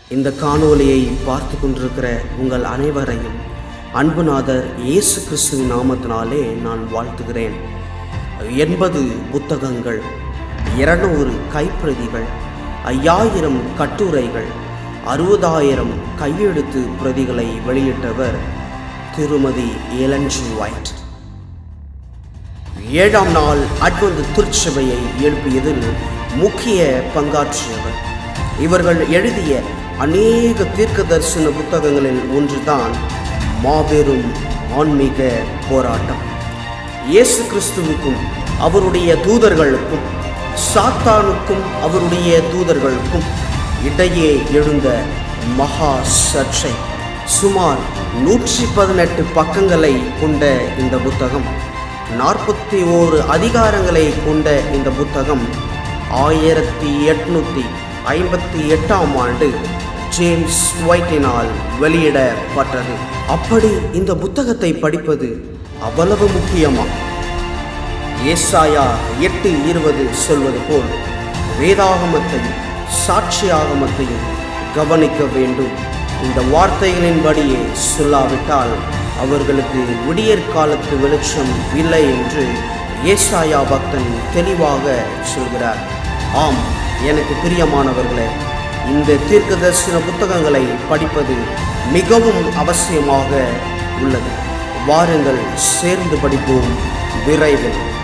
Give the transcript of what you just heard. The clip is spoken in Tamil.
இந்த காணொளியை பார்த்து கொண்டிருக்கிற உங்கள் அனைவரையும் அன்புநாதர் இயேசு கிறிஸ்துவின் நாமத்தினாலே நான் வாழ்த்துகிறேன் எண்பது புத்தகங்கள் இருநூறு கைப்பிரதிகள் ஐயாயிரம் கட்டுரைகள் அறுபதாயிரம் கையெழுத்து பிரதிகளை வெளியிட்டவர் திருமதி எலன்ஜி ஒயிட் ஏழாம் நாள் அட்வந்து திருச்சபையை எழுப்பியதில் முக்கிய பங்காற்றியவர் இவர்கள் எழுதிய அநேக தீர்க்க தரிசன புத்தகங்களில் ஒன்றுதான் மாபெரும் ஆன்மீக போராட்டம் இயேசு கிறிஸ்துவுக்கும் அவருடைய தூதர்களுக்கும் சாத்தானுக்கும் அவருடைய தூதர்களுக்கும் இடையே எழுந்த மகா சர்ச்சை சுமார் நூற்றி பதினெட்டு பக்கங்களை கொண்ட இந்த புத்தகம் நாற்பத்தி ஓரு அதிகாரங்களை கொண்ட இந்த புத்தகம் ஆயிரத்தி எட்நூற்றி ஐம்பத்தி எட்டாம் ஆண்டு ஜேம்ஸ் ஒயிட்டினால் வெளியிடப்பட்டது அப்படி இந்த புத்தகத்தை படிப்பது அவ்வளவு முக்கியமா ஏசாயா எட்டு இருபது சொல்வது போல் வேதாகமத்தையும் சாட்சியாகமத்தையும் கவனிக்க வேண்டும் இந்த வார்த்தைகளின்படியே சொல்லாவிட்டால் அவர்களுக்கு விடியற் காலத்து வெளிச்சம் இல்லை என்று ஏசாயா பக்தன் தெளிவாக சொல்கிறார் ஆம் எனக்கு பிரியமானவர்களே இந்த தீர்க்க தரிசன புத்தகங்களை படிப்பது மிகவும் அவசியமாக உள்ளது வாருங்கள் சேர்ந்து படிப்போம் விரைவில்